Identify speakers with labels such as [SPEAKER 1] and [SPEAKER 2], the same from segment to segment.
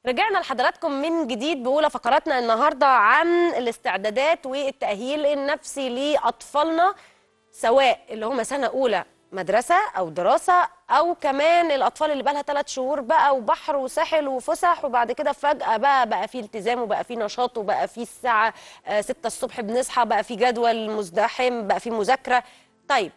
[SPEAKER 1] رجعنا لحضراتكم من جديد بأولى فقراتنا النهاردة عن الاستعدادات والتأهيل النفسي لأطفالنا سواء اللي هم سنة أولى مدرسة أو دراسة أو كمان الأطفال اللي بقالها ثلاث شهور بقى وبحر وساحل وفسح وبعد كده فجأة بقى بقى في التزام وبقى في نشاط وبقى في الساعة آه، 6 الصبح بنصحى بقى في جدول مزدحم بقى في مذاكرة طيب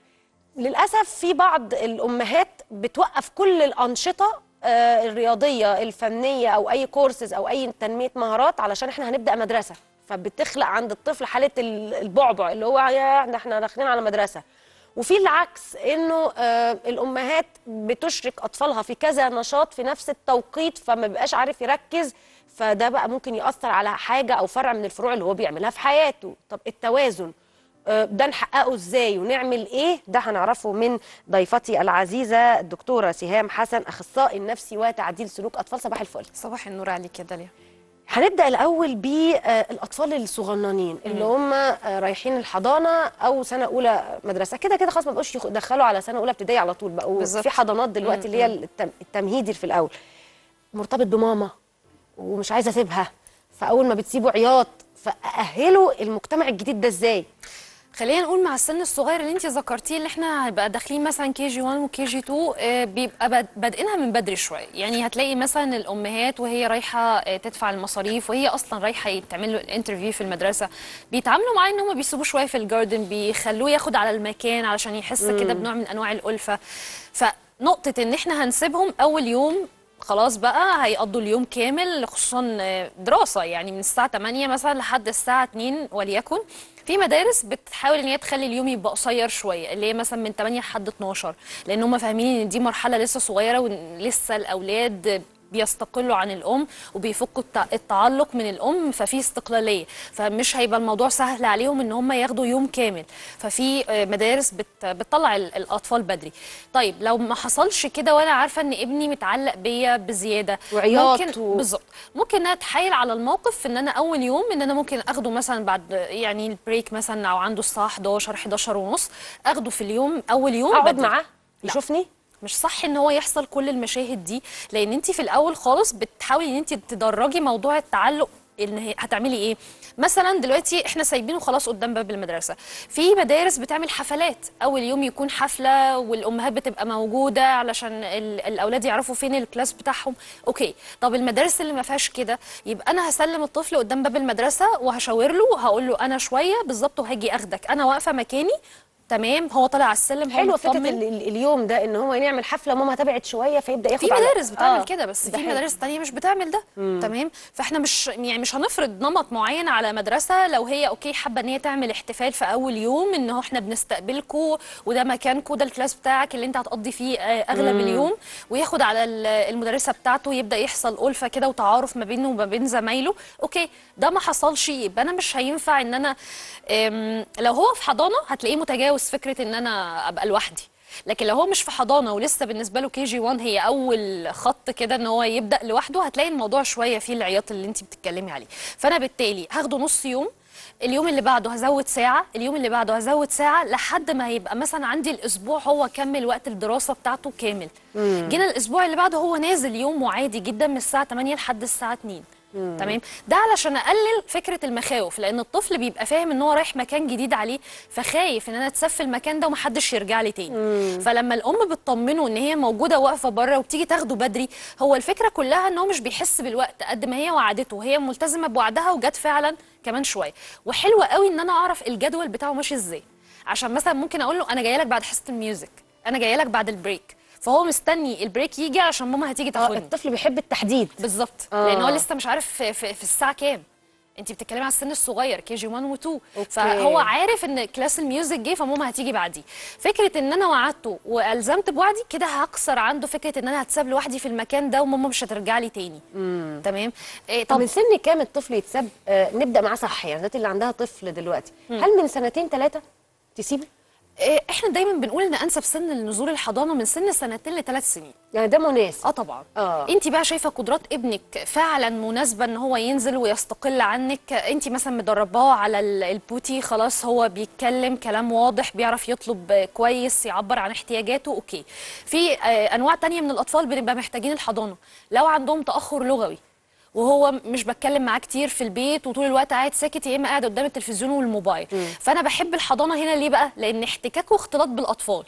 [SPEAKER 1] للأسف في بعض الأمهات بتوقف كل الأنشطة آه، الرياضية الفنية أو أي كورسز أو أي تنمية مهارات علشان إحنا هنبدأ مدرسة فبتخلق عند الطفل حالة ال- البعبع اللي هو يا ده إحنا داخلين على مدرسة وفي العكس إنه آه، الأمهات بتشرك أطفالها في كذا نشاط في نفس التوقيت فما بيبقاش عارف يركز فده بقى ممكن يأثر على حاجة أو فرع من الفروع اللي هو بيعملها في حياته طب التوازن آه، ده نحققه ازاي ونعمل ايه ده هنعرفه من ضيفتي العزيزه الدكتوره سهام حسن اخصائي النفسي وتعديل سلوك اطفال صباح الفل
[SPEAKER 2] صباح النور عليك يا داليا
[SPEAKER 1] هنبدا الاول بالاطفال الصغننين اللي هم آه، رايحين الحضانه او سنه اولى مدرسه كده كده خلاص ما بقوش يخ- يدخلوا على سنه اولى ابتدائي على طول بقوا
[SPEAKER 2] بالظبط.
[SPEAKER 1] في حضانات دلوقتي اللي هي التم- التمهيدي في الاول مرتبط بماما ومش عايزه اسيبها فاول ما بتسيبه عياط فاهلوا المجتمع الجديد ده ازاي
[SPEAKER 2] خلينا نقول مع السن الصغير اللي انت ذكرتيه اللي احنا هنبقى داخلين مثلا كي جي 1 وكي جي 2 آه، بيبقى باد- بادئينها من بدري شويه يعني هتلاقي مثلا الامهات وهي رايحه آه، تدفع المصاريف وهي اصلا رايحه تعمل له الانترفيو في المدرسه بيتعاملوا معاه ان هم بيسيبوه شويه في الجاردن بيخلوه ياخد على المكان علشان يحس كده بنوع من انواع الالفه فنقطه ان احنا هنسيبهم اول يوم خلاص بقى هيقضوا اليوم كامل خصوصا آه، دراسه يعني من الساعه 8 مثلا لحد الساعه 2 وليكن في مدارس بتحاول ان هي تخلي اليوم يبقى قصير شويه اللي هي مثلا من 8 لحد 12 لان هم فاهمين ان دي مرحله لسه صغيره ولسه الاولاد بيستقلوا عن الام وبيفكوا التع- التعلق من الام ففي استقلاليه فمش هيبقى الموضوع سهل عليهم ان هم ياخدوا يوم كامل ففي آه، مدارس بت بتطلع ال- الاطفال بدري طيب لو ما حصلش كده وانا عارفه ان ابني متعلق بيا بزياده
[SPEAKER 1] وعياط
[SPEAKER 2] ممكن
[SPEAKER 1] و-
[SPEAKER 2] بالظبط ممكن ان انا اتحايل على الموقف ان انا اول يوم ان انا ممكن اخده مثلا بعد يعني البريك مثلا او عنده الساعه 11 11 ونص اخده في اليوم اول يوم
[SPEAKER 1] اقعد
[SPEAKER 2] بدري.
[SPEAKER 1] معاه
[SPEAKER 2] لا.
[SPEAKER 1] يشوفني
[SPEAKER 2] مش صح ان هو يحصل كل المشاهد دي لان انت في الاول خالص بتحاولي ان انت تدرجي موضوع التعلق ان هي هتعملي ايه مثلا دلوقتي احنا سايبينه خلاص قدام باب المدرسه في مدارس بتعمل حفلات اول يوم يكون حفله والامهات بتبقى موجوده علشان ال- الاولاد يعرفوا فين الكلاس بتاعهم اوكي طب المدارس اللي ما فيهاش كده يبقى انا هسلم الطفل قدام باب المدرسه وهشاور له وهقول له انا شويه بالظبط وهاجي اخدك انا واقفه مكاني تمام هو طالع على السلم هو
[SPEAKER 1] حلوه فكره
[SPEAKER 2] مطمن.
[SPEAKER 1] ال- ال- اليوم ده ان هو يعمل حفله ماما تبعد شويه فيبدا ياخد
[SPEAKER 2] في
[SPEAKER 1] على-
[SPEAKER 2] مدارس بتعمل
[SPEAKER 1] آه،
[SPEAKER 2] كده بس
[SPEAKER 1] ده
[SPEAKER 2] في
[SPEAKER 1] حلو.
[SPEAKER 2] مدارس تانية مش بتعمل ده تمام فاحنا مش يعني مش هنفرض نمط معين على مدرسه لو هي اوكي حابه ان هي تعمل احتفال في اول يوم ان هو احنا بنستقبلكم وده مكانكم ده الكلاس بتاعك اللي انت هتقضي فيه آه، اغلب اليوم وياخد على ال- المدرسه بتاعته يبدا يحصل الفه كده وتعارف ما بينه وما بين زمايله اوكي ده ما حصلش يبقى انا مش هينفع ان انا أم، لو هو في حضانه هتلاقيه متجاوز فكره ان انا ابقى لوحدي لكن لو هو مش في حضانه ولسه بالنسبه له كي جي 1 هي اول خط كده ان هو يبدا لوحده هتلاقي الموضوع شويه فيه العياط اللي انت بتتكلمي عليه فانا بالتالي هاخده نص يوم اليوم اللي بعده هزود ساعة اليوم اللي بعده هزود ساعة لحد ما هيبقى مثلا عندي الأسبوع هو كمل وقت الدراسة بتاعته كامل جينا الأسبوع اللي بعده هو نازل يوم عادي جدا من الساعة 8 لحد الساعة 2 تمام ده علشان اقلل فكره المخاوف لان الطفل بيبقى فاهم ان هو رايح مكان جديد عليه فخايف ان انا اتساب في المكان ده ومحدش يرجع لي تاني فلما الام بتطمنه ان هي موجوده واقفه بره وبتيجي تاخده بدري هو الفكره كلها ان هو مش بيحس بالوقت قد ما هي وعدته وهي ملتزمه بوعدها وجت فعلا كمان شويه وحلوه قوي ان انا اعرف الجدول بتاعه ماشي ازاي عشان مثلا ممكن اقول له انا جايه لك بعد حصه الميوزك انا جايه لك بعد البريك فهو مستني البريك يجي عشان ماما هتيجي
[SPEAKER 1] آه،
[SPEAKER 2] تاخدني
[SPEAKER 1] الطفل بيحب التحديد
[SPEAKER 2] بالظبط
[SPEAKER 1] آه.
[SPEAKER 2] لان هو لسه مش عارف في, في, في الساعه كام انت بتتكلمي على السن الصغير كي جي 1 و 2
[SPEAKER 1] أوكي.
[SPEAKER 2] فهو عارف ان كلاس الميوزك جه فماما هتيجي بعديه فكره ان انا وعدته والزمت بوعدي كده هكسر عنده فكره ان انا هتساب لوحدي في المكان ده وماما مش هترجع لي تاني تمام إيه
[SPEAKER 1] طب
[SPEAKER 2] طب
[SPEAKER 1] من سن كام الطفل يتساب آه نبدا معاه صح يعني ذات اللي عندها طفل دلوقتي هل من سنتين ثلاثه تسيبه
[SPEAKER 2] إيه احنا دايما بنقول ان انسب سن لنزول الحضانه من سن سنتين لثلاث سنين
[SPEAKER 1] يعني ده مناسب
[SPEAKER 2] اه طبعا
[SPEAKER 1] آه.
[SPEAKER 2] انت بقى شايفه قدرات ابنك فعلا مناسبه ان هو ينزل ويستقل عنك انت مثلا مدرباه على ال- البوتي خلاص هو بيتكلم كلام واضح بيعرف يطلب كويس يعبر عن احتياجاته اوكي في آه، انواع تانية من الاطفال بنبقى محتاجين الحضانه لو عندهم تاخر لغوي وهو مش بتكلم معاه كتير في البيت وطول الوقت قاعد ساكت يا اما قاعد قدام التلفزيون والموبايل فانا بحب الحضانه هنا ليه بقى لان احتكاك واختلاط بالاطفال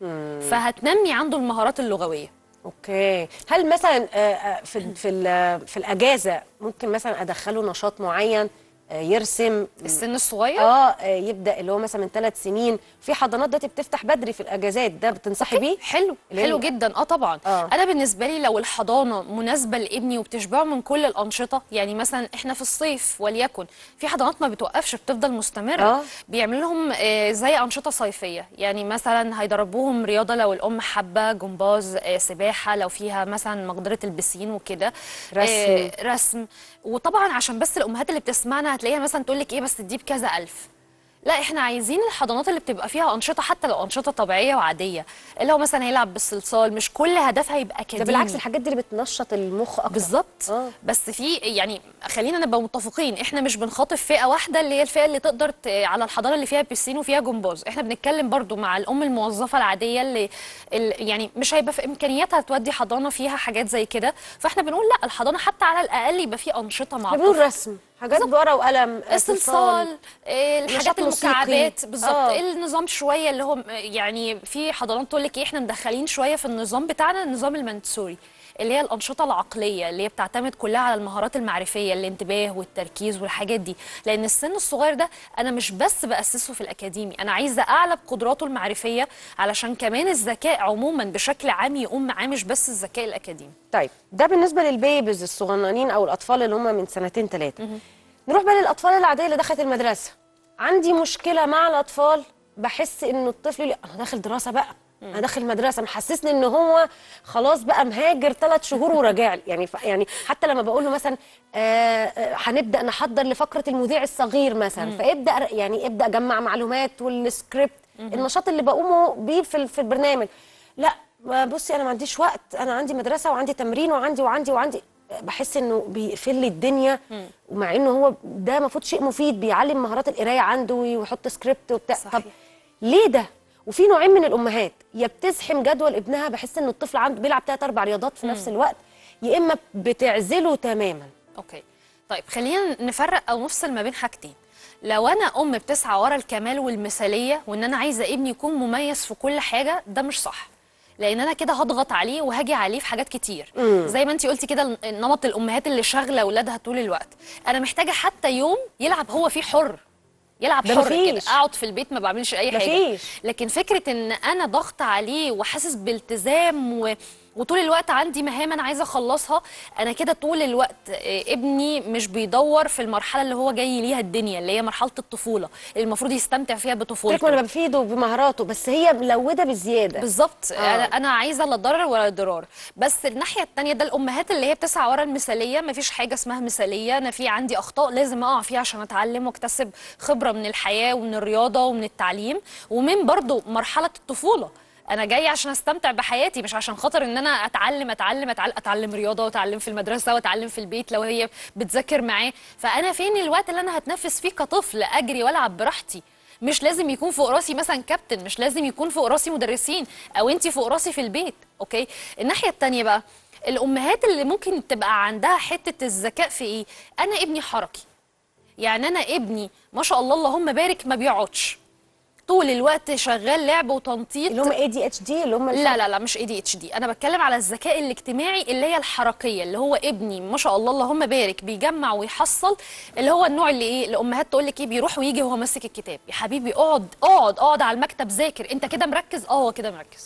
[SPEAKER 2] فهتنمي عنده المهارات اللغويه
[SPEAKER 1] اوكي هل مثلا آه، آه، في ال- في ال- في الاجازه ممكن مثلا ادخله نشاط معين آه، يرسم
[SPEAKER 2] السن الصغير
[SPEAKER 1] اه آه، يبدا اللي هو مثلا من ثلاث سنين في حضانات دلوقتي بتفتح بدري في الاجازات ده بتنصحي بيه
[SPEAKER 2] حلو
[SPEAKER 1] اللي هي-
[SPEAKER 2] حلو جدا اه طبعا
[SPEAKER 1] آه.
[SPEAKER 2] انا بالنسبه لي لو الحضانه مناسبه لابني وبتشبعه من كل الانشطه يعني مثلا احنا في الصيف وليكن في حضانات ما بتوقفش بتفضل مستمره
[SPEAKER 1] آه.
[SPEAKER 2] بيعملوا لهم آه، زي انشطه صيفيه يعني مثلا هيدربوهم رياضه لو الام حابه جمباز آه، سباحه لو فيها مثلا مقدره البسين وكده
[SPEAKER 1] رسم.
[SPEAKER 2] آه، رسم وطبعا عشان بس الامهات اللي بتسمعنا هتلاقيها مثلا تقول لك ايه بس دي بكذا الف لا احنا عايزين الحضانات اللي بتبقى فيها انشطه حتى لو انشطه طبيعيه وعاديه اللي هو مثلا هيلعب بالصلصال مش كل هدفها يبقى
[SPEAKER 1] ده
[SPEAKER 2] اكاديمي
[SPEAKER 1] بالعكس الحاجات دي اللي بتنشط المخ اكتر
[SPEAKER 2] بالظبط
[SPEAKER 1] آه.
[SPEAKER 2] بس في يعني خلينا نبقى متفقين احنا مش بنخاطب فئه واحده اللي هي الفئه اللي تقدر ت... على الحضانه اللي فيها بيسين وفيها جمباز احنا بنتكلم برضو مع الام الموظفه العاديه اللي, اللي يعني مش هيبقى في امكانياتها تودي حضانه فيها حاجات زي كده فاحنا بنقول لا الحضانه حتى على الاقل يبقى في انشطه مع
[SPEAKER 1] احنا
[SPEAKER 2] الطفل
[SPEAKER 1] بنقول رسم حاجات بورقه وقلم آه،
[SPEAKER 2] الصلصال آه، الحاجات
[SPEAKER 1] نشاط موسيقي.
[SPEAKER 2] المكعبات بالظبط
[SPEAKER 1] آه.
[SPEAKER 2] النظام شويه اللي هو م- يعني في حضانات تقول لك ايه احنا مدخلين شويه في النظام بتاعنا النظام المنسوري اللي هي الانشطه العقليه اللي هي بتعتمد كلها على المهارات المعرفيه الانتباه والتركيز والحاجات دي لان السن الصغير ده انا مش بس باسسه في الاكاديمي انا عايزه اعلى بقدراته المعرفيه علشان كمان الذكاء عموما بشكل عام يقوم معاه مش بس الذكاء الاكاديمي
[SPEAKER 1] طيب ده بالنسبه للبيبيز الصغننين او الاطفال اللي هم من سنتين ثلاثه نروح بقى للاطفال العاديه اللي دخلت المدرسه عندي مشكله مع الاطفال بحس انه الطفل يقول لي انا داخل دراسه بقى انا داخل مدرسه محسسني ان هو خلاص بقى مهاجر ثلاث شهور وراجع لي يعني ف يعني حتى لما بقول له مثلا آه، آه، هنبدا نحضر لفقره المذيع الصغير مثلا فابدا ر- يعني ابدا جمع معلومات والسكريبت النشاط اللي بقومه بيه في ال- في البرنامج لا ما بصي انا ما عنديش وقت انا عندي مدرسه وعندي تمرين وعندي وعندي وعندي بحس انه بيقفل لي الدنيا ومع انه هو ده المفروض شيء مفيد بيعلم مهارات القرايه عنده ويحط سكريبت وبتاع
[SPEAKER 2] صحيح.
[SPEAKER 1] طب ليه ده وفي نوعين من الامهات يا بتزحم جدول ابنها بحس ان الطفل عنده بيلعب ثلاث اربع رياضات في نفس الوقت يا اما بتعزله تماما
[SPEAKER 2] اوكي طيب خلينا نفرق او نفصل ما بين حاجتين لو انا ام بتسعى ورا الكمال والمثاليه وان انا عايزه ابني يكون مميز في كل حاجه ده مش صح لان انا كده هضغط عليه وهاجي عليه في حاجات كتير زي ما انت قلتي كده نمط الامهات اللي شاغله اولادها طول الوقت انا محتاجه حتى يوم يلعب هو فيه حر يلعب
[SPEAKER 1] ده
[SPEAKER 2] حر كده
[SPEAKER 1] مفيش.
[SPEAKER 2] اقعد في البيت ما بعملش اي حاجه
[SPEAKER 1] مفيش.
[SPEAKER 2] لكن فكره ان انا ضغط عليه وحاسس بالتزام و... وطول الوقت عندي مهام انا عايزه اخلصها انا كده طول الوقت آه، ابني مش بيدور في المرحله اللي هو جاي ليها الدنيا اللي هي مرحله الطفوله اللي المفروض يستمتع فيها
[SPEAKER 1] قلت
[SPEAKER 2] بطفولته
[SPEAKER 1] لك انا بفيده بمهاراته بس هي ملوده بزياده
[SPEAKER 2] بالظبط
[SPEAKER 1] آه.
[SPEAKER 2] انا انا عايزه لا ضرر ولا ضرار بس الناحيه الثانيه ده الامهات اللي هي بتسعى ورا المثاليه ما فيش حاجه اسمها مثاليه انا في عندي اخطاء لازم اقع فيها عشان اتعلم واكتسب خبره من الحياه ومن الرياضه ومن التعليم ومن برضو مرحله الطفوله انا جاي عشان استمتع بحياتي مش عشان خاطر ان انا اتعلم اتعلم اتعلم, أتعلم رياضه واتعلم في المدرسه واتعلم في البيت لو هي بتذاكر معاه فانا فين الوقت اللي انا هتنفس فيه كطفل اجري والعب براحتي مش لازم يكون فوق راسي مثلا كابتن مش لازم يكون فوق راسي مدرسين او انت فوق راسي في البيت اوكي الناحيه التانية بقى الامهات اللي ممكن تبقى عندها حته الذكاء في ايه انا ابني حركي يعني انا ابني ما شاء الله اللهم بارك ما بيقعدش طول الوقت شغال لعب وتنطيط
[SPEAKER 1] اللي هم اي دي اتش دي اللي هم
[SPEAKER 2] لا لا لا مش اي دي اتش دي انا بتكلم على الذكاء الاجتماعي اللي هي الحركيه اللي هو ابني ما شاء الله اللهم بارك بيجمع ويحصل اللي هو النوع اللي ايه الامهات تقول لك ايه بيروح ويجي وهو ماسك الكتاب يا حبيبي اقعد اقعد اقعد على المكتب ذاكر انت كده مركز اه هو كده مركز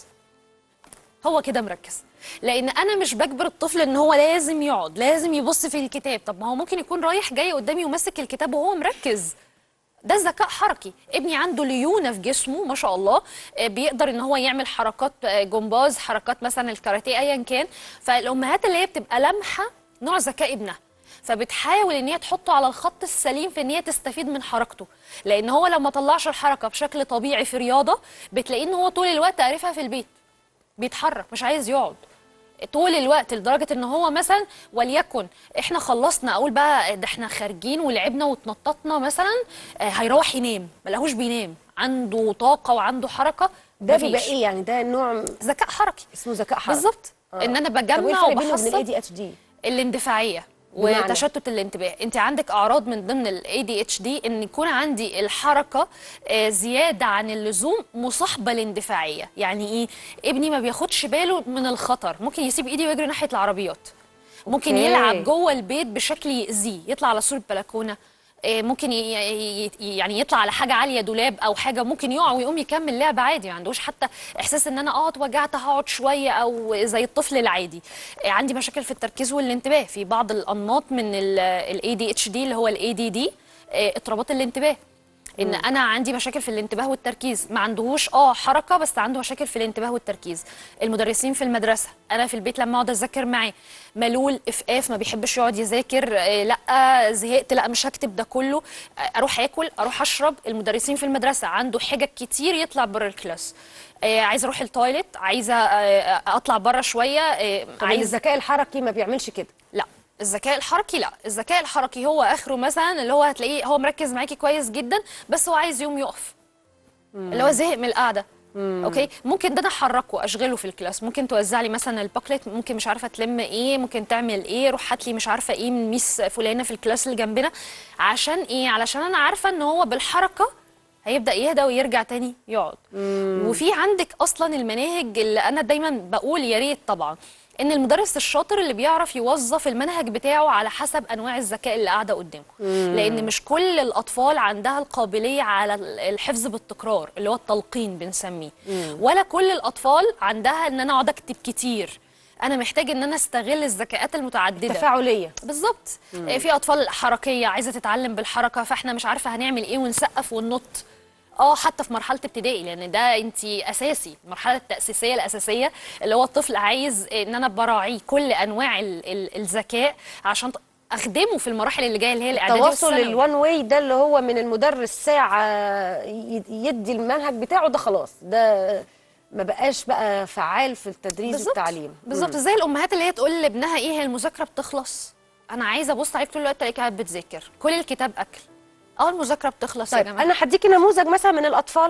[SPEAKER 2] هو كده مركز لان انا مش بجبر الطفل ان هو لازم يقعد لازم يبص في الكتاب طب ما هو ممكن يكون رايح جاي قدامي وماسك الكتاب وهو مركز ده ذكاء حركي ابني عنده ليونه في جسمه ما شاء الله آه، بيقدر ان هو يعمل حركات آه، جمباز حركات مثلا الكاراتيه ايا كان فالامهات اللي هي بتبقى لامحه نوع ذكاء ابنها فبتحاول ان هي تحطه على الخط السليم في ان هي تستفيد من حركته لان هو لما طلعش الحركه بشكل طبيعي في رياضه بتلاقيه ان هو طول الوقت عارفها في البيت بيتحرك مش عايز يقعد طول الوقت لدرجه ان هو مثلا وليكن احنا خلصنا اقول بقى ده احنا خارجين ولعبنا واتنططنا مثلا آه، هيروح ينام ملهوش بينام عنده طاقه وعنده حركه
[SPEAKER 1] ده
[SPEAKER 2] مفيش.
[SPEAKER 1] بيبقى ايه يعني ده نوع
[SPEAKER 2] ذكاء حركي
[SPEAKER 1] اسمه ذكاء حركي
[SPEAKER 2] بالظبط ان انا
[SPEAKER 1] طب وايه
[SPEAKER 2] بجمع
[SPEAKER 1] الفرق بينه وبين الاي
[SPEAKER 2] وبحصل
[SPEAKER 1] دي اتش دي
[SPEAKER 2] الاندفاعيه
[SPEAKER 1] بمعنى؟
[SPEAKER 2] وتشتت الانتباه انت عندك اعراض من ضمن ال ADHD ان يكون عندي الحركه آه، زياده عن اللزوم مصاحبه لاندفاعيه يعني ايه ابني ما بياخدش باله من الخطر ممكن يسيب ايدي ويجري ناحيه العربيات ممكن
[SPEAKER 1] أوكي.
[SPEAKER 2] يلعب جوه البيت بشكل يأذيه يطلع على سور البلكونه آه، ممكن ي- ي- يعني يطلع على حاجه عاليه دولاب او حاجه ممكن يقع ويقوم يكمل لعب عادي ما عندوش حتى احساس ان انا اه اتوجعت هقعد شويه او زي الطفل العادي آه، عندي مشاكل في التركيز والانتباه في بعض الانماط من ال ADHD اللي هو ال ADD آه، اضطرابات الانتباه ان انا عندي مشاكل في الانتباه والتركيز ما عندهوش اه حركه بس عنده مشاكل في الانتباه والتركيز المدرسين في المدرسه انا في البيت لما اقعد اذاكر معاه ملول افقاف ما بيحبش يقعد يذاكر آه لا زهقت لا مش هكتب ده كله آه اروح اكل اروح اشرب المدرسين في المدرسه عنده حجج كتير يطلع بره الكلاس آه عايزه اروح التويليت عايزه آه اطلع بره شويه آه
[SPEAKER 1] طب
[SPEAKER 2] عايز
[SPEAKER 1] الذكاء الحركي ما بيعملش كده
[SPEAKER 2] لا الذكاء الحركي لا الذكاء الحركي هو اخره مثلا اللي هو هتلاقيه هو مركز معاكي كويس جدا بس هو عايز يوم يقف اللي هو زهق من القعده اوكي ممكن ده انا احركه اشغله في الكلاس ممكن توزع لي مثلا الباكلت ممكن مش عارفه تلم ايه ممكن تعمل ايه روح هات لي مش عارفه ايه من ميس فلانه في الكلاس اللي جنبنا عشان ايه علشان انا عارفه ان هو بالحركه هيبدا يهدى ويرجع تاني يقعد وفي عندك اصلا المناهج اللي انا دايما بقول يا ريت طبعا ان المدرس الشاطر اللي بيعرف يوظف المنهج بتاعه على حسب انواع الذكاء اللي قاعده قدامه لان مش كل الاطفال عندها القابليه على الحفظ بالتكرار اللي هو التلقين بنسميه ولا كل الاطفال عندها ان انا اقعد اكتب كتير انا محتاج ان انا استغل الذكاءات المتعدده
[SPEAKER 1] تفاعليه
[SPEAKER 2] بالظبط آه، في اطفال حركيه عايزه تتعلم بالحركه فاحنا مش عارفه هنعمل ايه ونسقف وننط اه حتى في مرحله ابتدائي لان ده انت اساسي المرحله التاسيسيه الاساسيه اللي هو الطفل عايز ان انا براعيه كل انواع ال- ال- الذكاء عشان ت- اخدمه في المراحل اللي جايه اللي هي الاعدادي
[SPEAKER 1] التواصل
[SPEAKER 2] والثانوي.
[SPEAKER 1] الوان واي ده اللي هو من المدرس ساعه ي- يدي المنهج بتاعه ده خلاص ده ما بقاش بقى فعال في التدريس
[SPEAKER 2] بالظبط
[SPEAKER 1] والتعليم
[SPEAKER 2] بالظبط زي الامهات اللي هي تقول لابنها ايه هي المذاكره بتخلص انا عايزه ابص عليك طول الوقت الاقيك قاعد بتذاكر كل الكتاب اكل اه المذاكره بتخلص يا
[SPEAKER 1] طيب
[SPEAKER 2] جماعه
[SPEAKER 1] انا هديكي نموذج مثلا من الاطفال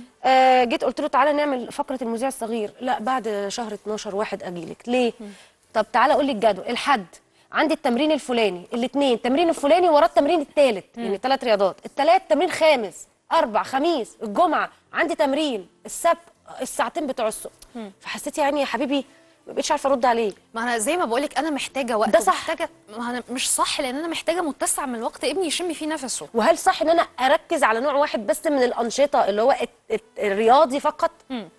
[SPEAKER 1] آه جيت قلت له تعالى نعمل فقره المذيع الصغير لا بعد شهر 12 واحد اجيلك ليه طب تعالى قول لي الجدول الحد عندي التمرين الفلاني الاثنين التمرين الفلاني وراه التمرين الثالث يعني ثلاث رياضات الثلاث تمرين خامس اربع خميس الجمعه عندي تمرين السبت الساعتين بتوع الصبح فحسيت يعني يا حبيبي ما بقتش عارفه ارد عليه
[SPEAKER 2] ما انا زي ما بقولك انا محتاجه وقت
[SPEAKER 1] ده صح.
[SPEAKER 2] محتاجه ما انا مش صح لان انا محتاجه متسع من الوقت ابني يشم فيه نفسه
[SPEAKER 1] وهل صح ان انا اركز على نوع واحد بس من الانشطه اللي هو الت- الت- الرياضي فقط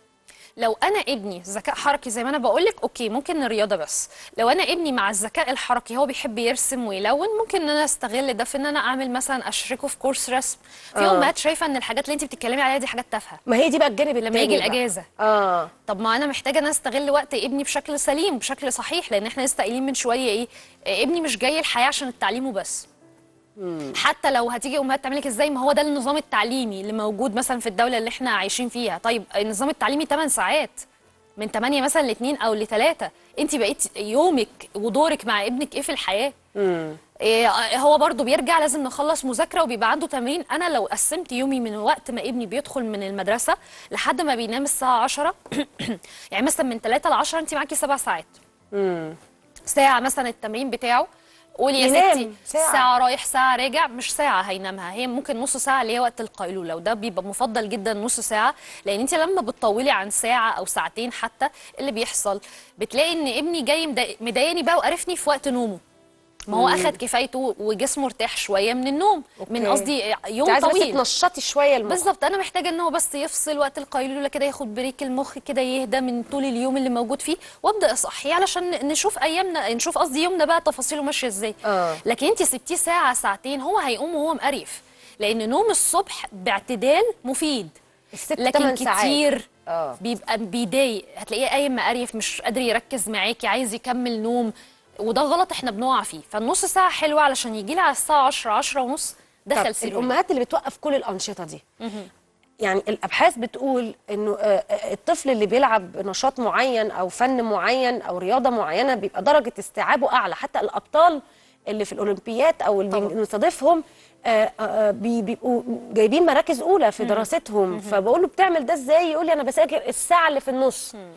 [SPEAKER 2] لو انا ابني ذكاء حركي زي ما انا بقولك اوكي ممكن الرياضه بس لو انا ابني مع الذكاء الحركي هو بيحب يرسم ويلون ممكن ان انا استغل ده في ان انا اعمل مثلا اشركه في كورس رسم في
[SPEAKER 1] آه.
[SPEAKER 2] امهات شايفه ان الحاجات اللي انت بتتكلمي عليها دي حاجات تافهه
[SPEAKER 1] ما هي دي بقى الجانب
[SPEAKER 2] لما
[SPEAKER 1] التاني
[SPEAKER 2] يجي
[SPEAKER 1] بقى.
[SPEAKER 2] الاجازه
[SPEAKER 1] اه
[SPEAKER 2] طب ما انا محتاجه ان أنا استغل وقت ابني بشكل سليم بشكل صحيح لان احنا لسه قايلين من شويه ايه آه، ابني مش جاي الحياه عشان التعليم وبس حتى لو هتيجي امهات تعمل لك ازاي ما هو ده النظام التعليمي اللي موجود مثلا في الدوله اللي احنا عايشين فيها طيب النظام التعليمي 8 ساعات من 8 مثلا ل 2 او ل 3 انت بقيت يومك ودورك مع ابنك ايه في الحياه إيه هو برضو بيرجع لازم نخلص مذاكره وبيبقى عنده تمرين انا لو قسمت يومي من وقت ما ابني بيدخل من المدرسه لحد ما بينام الساعه 10 يعني مثلا من 3 ل 10 انت معاكي سبع ساعات ساعه مثلا التمرين بتاعه قولي يا
[SPEAKER 1] ينام
[SPEAKER 2] ستي
[SPEAKER 1] ساعة.
[SPEAKER 2] ساعة رايح ساعة راجع مش ساعة هينامها هي ممكن نص ساعة اللي هي وقت القيلولة وده بيبقى مفضل جدا نص ساعة لأن انت لما بتطولي عن ساعة أو ساعتين حتى اللي بيحصل بتلاقي إن ابني جاي مضايق- مضايقني بقى وقرفني في وقت نومه ما هو أخد كفايته وجسمه ارتاح شوية من النوم من
[SPEAKER 1] أوكي.
[SPEAKER 2] قصدي
[SPEAKER 1] انت
[SPEAKER 2] يوم
[SPEAKER 1] عايزه بس
[SPEAKER 2] طويل
[SPEAKER 1] تنشطي شويه المخ
[SPEAKER 2] بالظبط انا محتاجه ان هو بس يفصل وقت القيلوله كده ياخد بريك المخ كده يهدى من طول اليوم اللي موجود فيه وابدا اصحيه علشان نشوف ايامنا نشوف قصدي يومنا بقى تفاصيله ماشيه ازاي
[SPEAKER 1] آه.
[SPEAKER 2] لكن انت سبتيه ساعه ساعتين هو هيقوم وهو مقرف لان نوم الصبح باعتدال مفيد
[SPEAKER 1] الست
[SPEAKER 2] لكن
[SPEAKER 1] تمن ساعات.
[SPEAKER 2] كتير
[SPEAKER 1] آه.
[SPEAKER 2] بيبقى بيضايق هتلاقيه قايم مقريف مش قادر يركز معاكي عايز يكمل نوم وده غلط احنا بنقع فيه فالنص ساعه حلوه علشان يجي لي على الساعه 10 10 ونص
[SPEAKER 1] طب
[SPEAKER 2] دخل سرير
[SPEAKER 1] الامهات اللي بتوقف كل الانشطه دي يعني الابحاث بتقول انه آه، آه، الطفل اللي بيلعب نشاط معين او فن معين او رياضه معينه بيبقى درجه استيعابه اعلى حتى الابطال اللي في الاولمبيات او اللي
[SPEAKER 2] طبعاً.
[SPEAKER 1] بنستضيفهم آه، آه، بي- بيبقوا جايبين مراكز اولى في دراستهم فبقول له بتعمل ده ازاي يقول لي انا بذاكر الساعه اللي في النص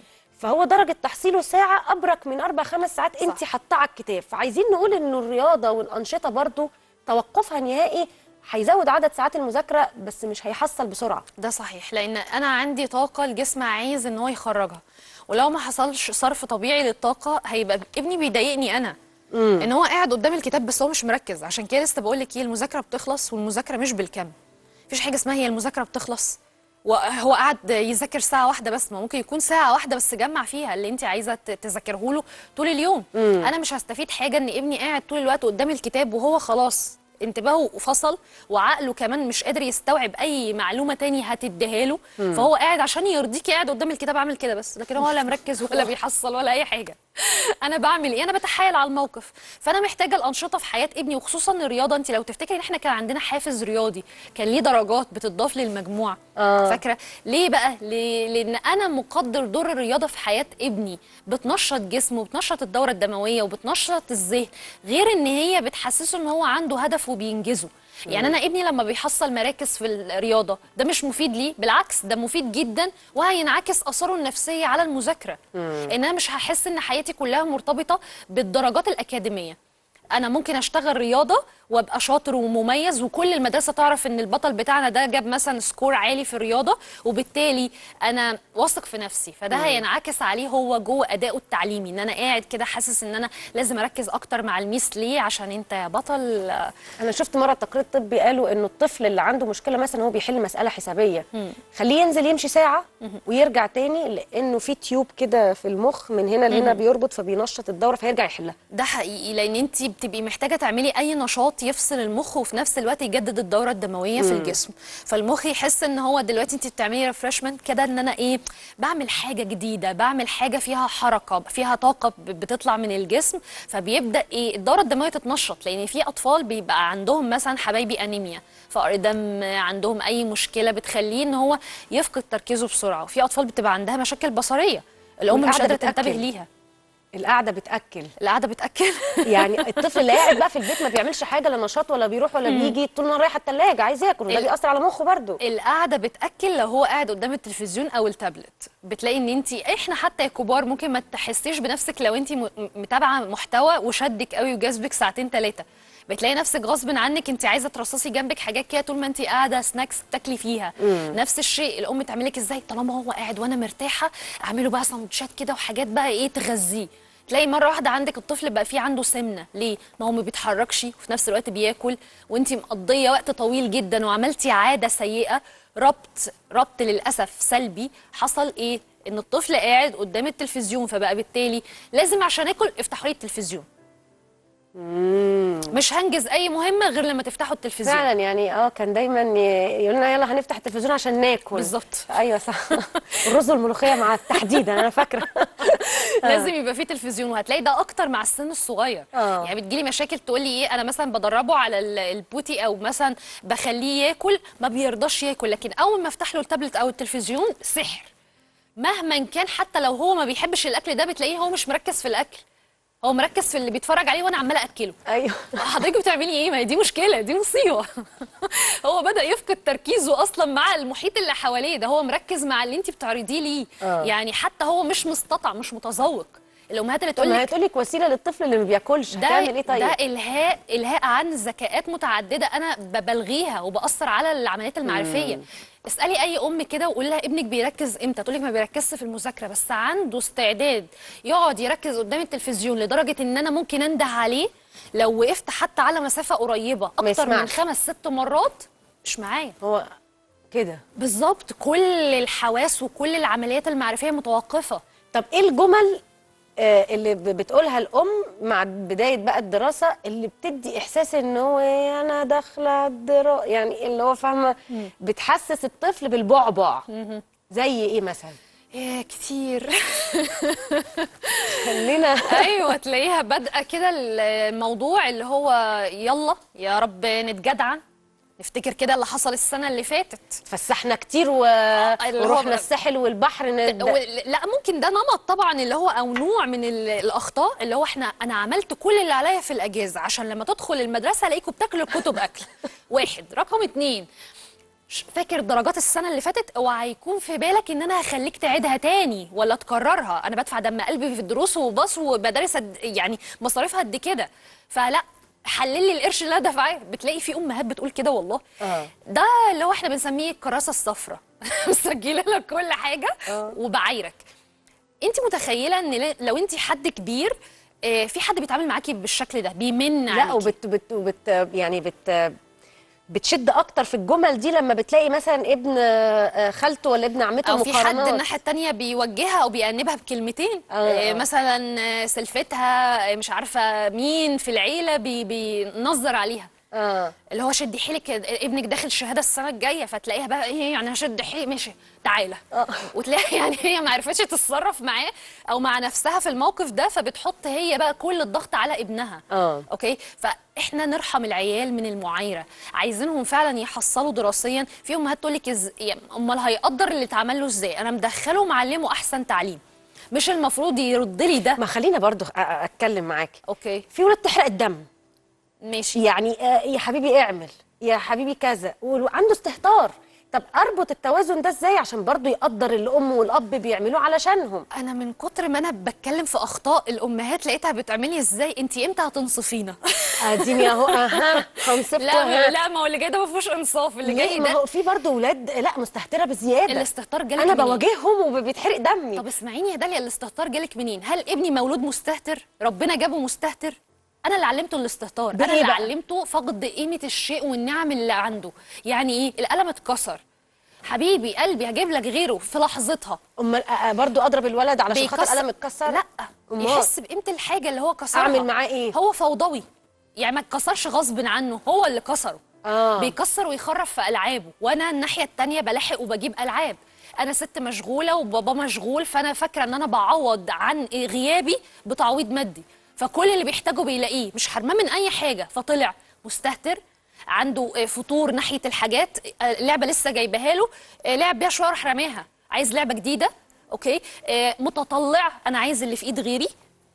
[SPEAKER 1] فهو درجه تحصيله ساعه ابرك من اربع خمس ساعات انت حاطاه على الكتاب فعايزين نقول ان الرياضه والانشطه برضو توقفها نهائي هيزود عدد ساعات المذاكره بس مش هيحصل بسرعه
[SPEAKER 2] ده صحيح لان انا عندي طاقه الجسم عايز ان هو يخرجها ولو ما حصلش صرف طبيعي للطاقه هيبقى ابني بيضايقني انا ان هو قاعد قدام الكتاب بس هو مش مركز عشان كده لسه بقول لك ايه المذاكره بتخلص والمذاكره مش بالكم مفيش حاجه اسمها هي المذاكره بتخلص وهو قاعد يذاكر ساعه واحده بس ما ممكن يكون ساعه واحده بس جمع فيها اللي انت عايزه ت- تذاكره له طول اليوم انا مش هستفيد حاجه ان ابني قاعد طول الوقت قدام الكتاب وهو خلاص انتباهه فصل وعقله كمان مش قادر يستوعب اي معلومه تاني هتديها له فهو قاعد عشان يرضيكي قاعد قدام الكتاب عامل كده بس لكن هو ولا مركز ولا بيحصل ولا اي حاجه انا بعمل ايه انا بتحايل على الموقف فانا محتاجه الانشطه في حياه ابني وخصوصا الرياضه انت لو تفتكري ان احنا كان عندنا حافز رياضي كان ليه درجات بتضاف للمجموع
[SPEAKER 1] آه.
[SPEAKER 2] فاكره ليه بقى ليه؟ لان انا مقدر دور الرياضه في حياه ابني بتنشط جسمه وبتنشط الدوره الدمويه وبتنشط الذهن غير ان هي بتحسسه ان هو عنده هدف وبينجزه يعني انا ابني لما بيحصل مراكز في الرياضه ده مش مفيد ليه بالعكس ده مفيد جدا وهينعكس اثاره النفسيه على المذاكره ان انا مش هحس ان حياتي كلها مرتبطه بالدرجات الاكاديميه انا ممكن اشتغل رياضه وابقى شاطر ومميز وكل المدرسه تعرف ان البطل بتاعنا ده جاب مثلا سكور عالي في الرياضه وبالتالي انا واثق في نفسي فده هينعكس عليه هو جوه ادائه التعليمي ان انا قاعد كده حاسس ان انا لازم اركز اكتر مع الميس ليه عشان انت يا بطل آه،
[SPEAKER 1] انا شفت مره تقرير طبي قالوا انه الطفل اللي عنده مشكله مثلا هو بيحل مساله حسابيه خليه ينزل يمشي ساعه ويرجع تاني لانه في تيوب كده في المخ من هنا لهنا بيربط فبينشط الدوره فيرجع يحلها
[SPEAKER 2] ده حقيقي لان انت بتبقي محتاجه تعملي اي نشاط يفصل المخ وفي نفس الوقت يجدد الدوره الدمويه في الجسم فالمخ يحس ان هو دلوقتي انت بتعملي ريفرشمنت كده ان انا ايه بعمل حاجه جديده بعمل حاجه فيها حركه فيها طاقه ب- بتطلع من الجسم فبيبدا ايه الدوره الدمويه تتنشط لان في اطفال بيبقى عندهم مثلا حبايبي انيميا فقر دم عندهم اي مشكله بتخليه ان هو يفقد تركيزه بسرعه وفي اطفال بتبقى عندها مشاكل بصريه الام مش
[SPEAKER 1] والقعدة
[SPEAKER 2] قادره
[SPEAKER 1] بتأكل.
[SPEAKER 2] تنتبه ليها
[SPEAKER 1] القعده بتاكل
[SPEAKER 2] القعده بتاكل
[SPEAKER 1] يعني الطفل اللي قاعد بقى في البيت ما بيعملش حاجه لا نشاط ولا بيروح ولا بيجي طول النهار رايح الثلاجه عايز ياكل وده
[SPEAKER 2] ال-
[SPEAKER 1] بيأثر على مخه برضه
[SPEAKER 2] القعده بتاكل لو هو قاعد قدام التلفزيون او التابلت بتلاقي ان انت احنا حتى يا كبار ممكن ما تحسيش بنفسك لو انت م- متابعه محتوى وشدك قوي وجذبك ساعتين ثلاثه بتلاقي نفسك غصب عنك انت عايزه ترصصي جنبك حاجات كده طول ما انت قاعده سناكس تاكلي فيها نفس الشيء الام تعمل لك ازاي طالما هو قاعد وانا مرتاحه اعمله بقى سندوتشات كده وحاجات بقى ايه تغذيه تلاقي مره واحده عندك الطفل بقى فيه عنده سمنه ليه ما هو ما بيتحركش وفي نفس الوقت بياكل وانت مقضيه وقت طويل جدا وعملتي عاده سيئه ربط ربط للاسف سلبي حصل ايه ان الطفل قاعد قدام التلفزيون فبقى بالتالي لازم عشان اكل افتحوا لي التلفزيون مش هنجز اي مهمه غير لما تفتحوا التلفزيون
[SPEAKER 1] فعلا يعني اه كان دايما ي- يقول لنا يلا هنفتح التلفزيون عشان ناكل
[SPEAKER 2] بالظبط.
[SPEAKER 1] ايوه صح الرز والملوخيه مع تحديدا انا فاكره
[SPEAKER 2] لازم يبقى في تلفزيون وهتلاقي ده اكتر مع السن الصغير
[SPEAKER 1] آه.
[SPEAKER 2] يعني بتجيلي مشاكل تقولي ايه انا مثلا بدربه على ال- البوتي او مثلا بخليه ياكل ما بيرضاش ياكل لكن اول ما افتح له التابلت او التلفزيون سحر مهما كان حتى لو هو ما بيحبش الاكل ده بتلاقيه هو مش مركز في الاكل هو مركز في اللي بيتفرج عليه وانا عماله اكله
[SPEAKER 1] ايوه
[SPEAKER 2] حضرتك بتعملي ايه ما هي دي مشكله دي مصيبه هو بدا يفقد تركيزه اصلا مع المحيط اللي حواليه ده هو مركز مع اللي انت بتعرضيه ليه
[SPEAKER 1] آه.
[SPEAKER 2] يعني حتى هو مش مستطع مش متذوق الامهات اللي تقول
[SPEAKER 1] ما
[SPEAKER 2] لك
[SPEAKER 1] هتقول لك وسيله للطفل اللي ما بياكلش
[SPEAKER 2] ده
[SPEAKER 1] هتعمل ايه طيب
[SPEAKER 2] ده الهاء الهاء عن ذكاءات متعدده انا ب- بلغيها وباثر على العمليات المعرفيه اسالي اي ام كده وقولي لها ابنك بيركز امتى تقول لك ما بيركزش في المذاكره بس عنده استعداد يقعد يركز قدام التلفزيون لدرجه ان انا ممكن انده عليه لو وقفت حتى على مسافه قريبه
[SPEAKER 1] ما
[SPEAKER 2] اكتر من
[SPEAKER 1] يسمعش.
[SPEAKER 2] خمس ست مرات مش معايا
[SPEAKER 1] هو كده
[SPEAKER 2] بالظبط كل الحواس وكل العمليات المعرفيه متوقفه
[SPEAKER 1] طب ايه الجمل آه، اللي ب- بتقولها الام مع بدايه بقى الدراسه اللي بتدي احساس ان هو إيه انا داخله الدراسه يعني اللي هو فاهمه بتحسس الطفل بالبعبع زي ايه مثلا
[SPEAKER 2] يا كتير
[SPEAKER 1] خلينا
[SPEAKER 2] ايوه تلاقيها بادئه كده الموضوع اللي هو يلا يا رب نتجدعن نفتكر كده اللي حصل السنه اللي فاتت
[SPEAKER 1] اتفسحنا كتير و...
[SPEAKER 2] اللي هو
[SPEAKER 1] ورحنا
[SPEAKER 2] بقى-
[SPEAKER 1] الساحل والبحر ند...
[SPEAKER 2] و- لا ممكن ده نمط طبعا اللي هو او نوع من ال- الاخطاء اللي هو احنا انا عملت كل اللي عليا في الاجازه عشان لما تدخل المدرسه الاقيكم بتاكلوا الكتب اكل واحد رقم اتنين ش- فاكر درجات السنه اللي فاتت اوعى يكون في بالك ان انا هخليك تعيدها تاني ولا تكررها انا بدفع دم قلبي في الدروس وباص ومدارس قد- يعني مصاريفها قد كده فلا حلل لي القرش اللي انا دافعاه بتلاقي في امهات بتقول كده والله
[SPEAKER 1] آه.
[SPEAKER 2] ده اللي هو احنا بنسميه الكراسه الصفراء مسجله لك كل حاجه وبعايرك انت متخيله ان ل- لو انت حد كبير آه، في حد بيتعامل معاكي بالشكل ده بيمن
[SPEAKER 1] لا
[SPEAKER 2] عليكي.
[SPEAKER 1] وبت بت وبت يعني بت بتشد اكتر في الجمل دي لما بتلاقي مثلا ابن آه، خالته ولا ابن عمته
[SPEAKER 2] او في حد
[SPEAKER 1] مقارنات.
[SPEAKER 2] الناحيه التانية بيوجهها او بيأنبها بكلمتين
[SPEAKER 1] آه،
[SPEAKER 2] آه
[SPEAKER 1] آه.
[SPEAKER 2] مثلا آه، سلفتها آه، مش عارفه مين في العيله بي بينظر عليها
[SPEAKER 1] اه
[SPEAKER 2] اللي هو شدي حيلك ابنك داخل الشهاده السنه الجايه فتلاقيها بقى ايه يعني هشد حيلي ماشي تعالى
[SPEAKER 1] آه.
[SPEAKER 2] وتلاقي يعني هي ما عرفتش تتصرف معاه او مع نفسها في الموقف ده فبتحط هي بقى كل الضغط على ابنها
[SPEAKER 1] آه.
[SPEAKER 2] اوكي فاحنا نرحم العيال من المعايره عايزينهم فعلا يحصلوا دراسيا في امهات تقول لك إز... يعني امال هيقدر اللي اتعمل له ازاي انا مدخله ومعلمه احسن تعليم مش المفروض يرد لي ده
[SPEAKER 1] ما خلينا برضو أ- أ- اتكلم معاكي
[SPEAKER 2] اوكي
[SPEAKER 1] في ولاد تحرق الدم
[SPEAKER 2] ماشي
[SPEAKER 1] يعني آه، يا حبيبي اعمل يا حبيبي كذا وعنده استهتار طب اربط التوازن ده ازاي عشان برضو يقدر الام والاب بيعملوه علشانهم
[SPEAKER 2] انا من كتر ما انا بتكلم في اخطاء الامهات لقيتها بتعملي ازاي انت امتى هتنصفينا
[SPEAKER 1] اديني اهو اها كونسبت
[SPEAKER 2] لا لا ما هو اللي جاي ده ما فيهوش انصاف اللي
[SPEAKER 1] ليه
[SPEAKER 2] جاي
[SPEAKER 1] ما
[SPEAKER 2] ده
[SPEAKER 1] هو في برضه ولاد لا مستهتره بزياده
[SPEAKER 2] الاستهتار جالك
[SPEAKER 1] انا
[SPEAKER 2] منين؟
[SPEAKER 1] بواجههم وبيتحرق دمي
[SPEAKER 2] طب اسمعيني يا داليا الاستهتار جالك منين هل ابني مولود مستهتر ربنا جابه مستهتر انا اللي علمته الاستهتار
[SPEAKER 1] بإيه
[SPEAKER 2] انا اللي
[SPEAKER 1] بقى؟
[SPEAKER 2] علمته فقد قيمه الشيء والنعم اللي عنده يعني ايه القلم اتكسر حبيبي قلبي هجيب لك غيره في لحظتها
[SPEAKER 1] امال أ- أ- برضه اضرب الولد علشان خاطر
[SPEAKER 2] بيكسر-
[SPEAKER 1] قلم اتكسر
[SPEAKER 2] لا
[SPEAKER 1] أمال؟
[SPEAKER 2] يحس بقيمه الحاجه اللي هو كسرها
[SPEAKER 1] أعمل معاه إيه؟
[SPEAKER 2] هو فوضوي يعني ما اتكسرش غصب عنه هو اللي كسره
[SPEAKER 1] آه.
[SPEAKER 2] بيكسر ويخرف في العابه وانا الناحيه التانية بلاحق وبجيب العاب انا ست مشغوله وبابا مشغول فانا فاكره ان انا بعوض عن غيابي بتعويض مادي فكل اللي بيحتاجه بيلاقيه مش حرمان من اي حاجه فطلع مستهتر عنده آه، فتور ناحيه الحاجات آه، لعبه لسه جايباها له آه، لعب بيها شويه راح رماها عايز لعبه جديده اوكي آه، متطلع انا عايز اللي في ايد غيري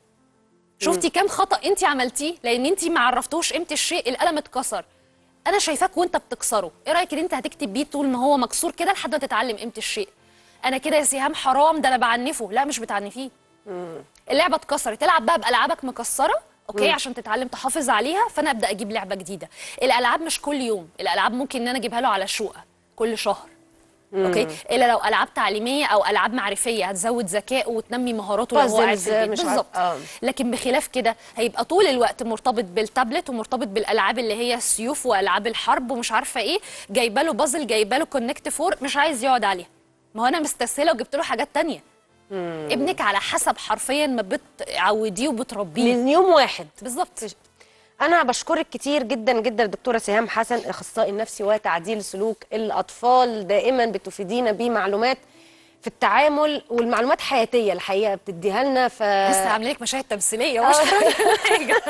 [SPEAKER 2] شفتي كام خطا انت عملتيه لان انت ما عرفتوش قيمه الشيء القلم اتكسر انا شايفاك وانت بتكسره ايه رايك ان انت هتكتب بيه طول ما هو مكسور كده لحد ما تتعلم قيمه الشيء انا كده يا سهام حرام ده انا بعنفه لا مش بتعنفيه اللعبه اتكسرت العب بقى بالعابك مكسره اوكي عشان تتعلم تحافظ عليها فانا ابدا اجيب لعبه جديده الالعاب مش كل يوم الالعاب ممكن ان انا اجيبها له على شقه كل شهر اوكي الا لو العاب تعليميه او العاب معرفيه هتزود ذكائه وتنمي مهاراته لو هو قاعد
[SPEAKER 1] Puzzles،
[SPEAKER 2] في البيت
[SPEAKER 1] مش عارف-
[SPEAKER 2] بالظبط
[SPEAKER 1] آه.
[SPEAKER 2] لكن بخلاف كده هيبقى طول الوقت مرتبط بالتابلت ومرتبط بالالعاب اللي هي السيوف والعاب الحرب ومش عارفه ايه جايبه له بازل جايبه له كونكت فور مش عايز يقعد عليها ما هو انا مستسهله وجبت له حاجات تانية ابنك على حسب حرفيا ما بتعوديه وبتربيه
[SPEAKER 1] من يوم واحد
[SPEAKER 2] بالظبط
[SPEAKER 1] انا بشكرك كتير جدا جدا دكتوره سهام حسن اخصائي نفسي وتعديل سلوك الاطفال دائما بتفيدينا بمعلومات في التعامل والمعلومات حياتيه الحقيقه بتديها لنا ف
[SPEAKER 2] لسه عامله لك مشاهد تمثيليه ومش حاجه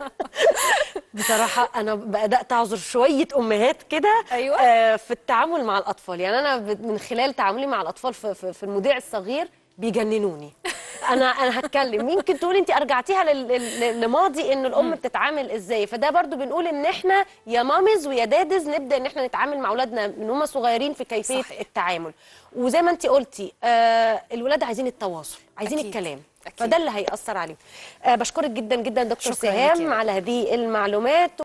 [SPEAKER 1] بصراحة أنا بدأت أعذر شوية أمهات كده
[SPEAKER 2] أيوة.
[SPEAKER 1] آه، في التعامل مع الأطفال يعني أنا ب- من خلال تعاملي مع الأطفال في, في, في المذيع الصغير بيجننوني أنا أنا هتكلم يمكن تقولي أنت أرجعتيها لل- لل- لماضي إن الأم بتتعامل إزاي فده برضو بنقول إن إحنا يا مامز ويا دادز نبدأ إن إحنا نتعامل مع أولادنا من هم صغيرين في كيفية
[SPEAKER 2] صحيح.
[SPEAKER 1] التعامل وزي ما أنت قلتي آه الولاد عايزين التواصل عايزين
[SPEAKER 2] أكيد.
[SPEAKER 1] الكلام
[SPEAKER 2] أكيد.
[SPEAKER 1] فده اللي هيأثر عليهم آه بشكرك جدا جدا دكتور
[SPEAKER 2] شكراً ليكي يا
[SPEAKER 1] سهام
[SPEAKER 2] رب.
[SPEAKER 1] على هذه المعلومات